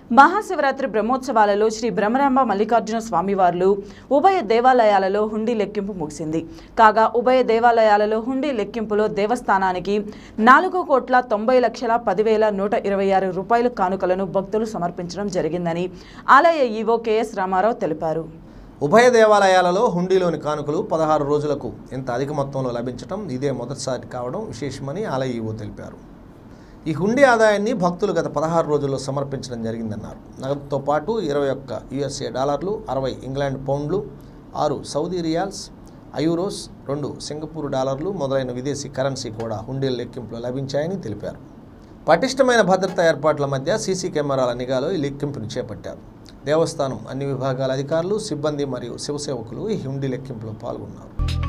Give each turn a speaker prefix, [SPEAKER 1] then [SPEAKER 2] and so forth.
[SPEAKER 1] మహాశివరాత్రి బ్రహ్మోత్సవాలలో శ్రీ బ్రహ్మరాంబ మల్లికార్జున స్వామివార్లు ఉభయ దేవాలయాలలో హుండీ లెక్కింపు ముగిసింది కాగా ఉభయ దేవాలయాలలో హుండీ లెక్కింపులో దేవస్థానానికి నాలుగు కోట్ల తొంభై లక్షల పదివేల నూట ఇరవై ఆరు రూపాయల కానుకలను భక్తులు సమర్పించడం జరిగిందని ఆలయ ఈవో కెఎస్ రామారావు తెలిపారు
[SPEAKER 2] ఉభయ దేవాలయాలలో హుండీలోని కానుకలు పదహారు రోజులకు ఇంత అధిక మొత్తంలో లభించడం ఇదే మొదటిసారి కావడం విశేషమని ఆలయ ఈవో తెలిపారు ఈ హుండీ ఆదాయాన్ని భక్తులు గత పదహారు రోజుల్లో సమర్పించడం జరిగిందన్నారు నగదుతో పాటు ఇరవై ఒక్క యుఎస్ఏ డాలర్లు అరవై ఇంగ్లాండ్ పౌండ్లు ఆరు సౌదీ రియాల్స్ ఐయూరోస్ రెండు సింగపూర్ డాలర్లు మొదలైన విదేశీ కరెన్సీ కూడా హుండీల లెక్కింపులో లభించాయని తెలిపారు పటిష్టమైన భద్రతా ఏర్పాట్ల మధ్య సీసీ కెమెరాల నిఘాలో ఈ లెక్కింపును చేపట్టారు దేవస్థానం అన్ని విభాగాల అధికారులు సిబ్బంది మరియు శివసేవకులు ఈ హుండీ లెక్కింపులో పాల్గొన్నారు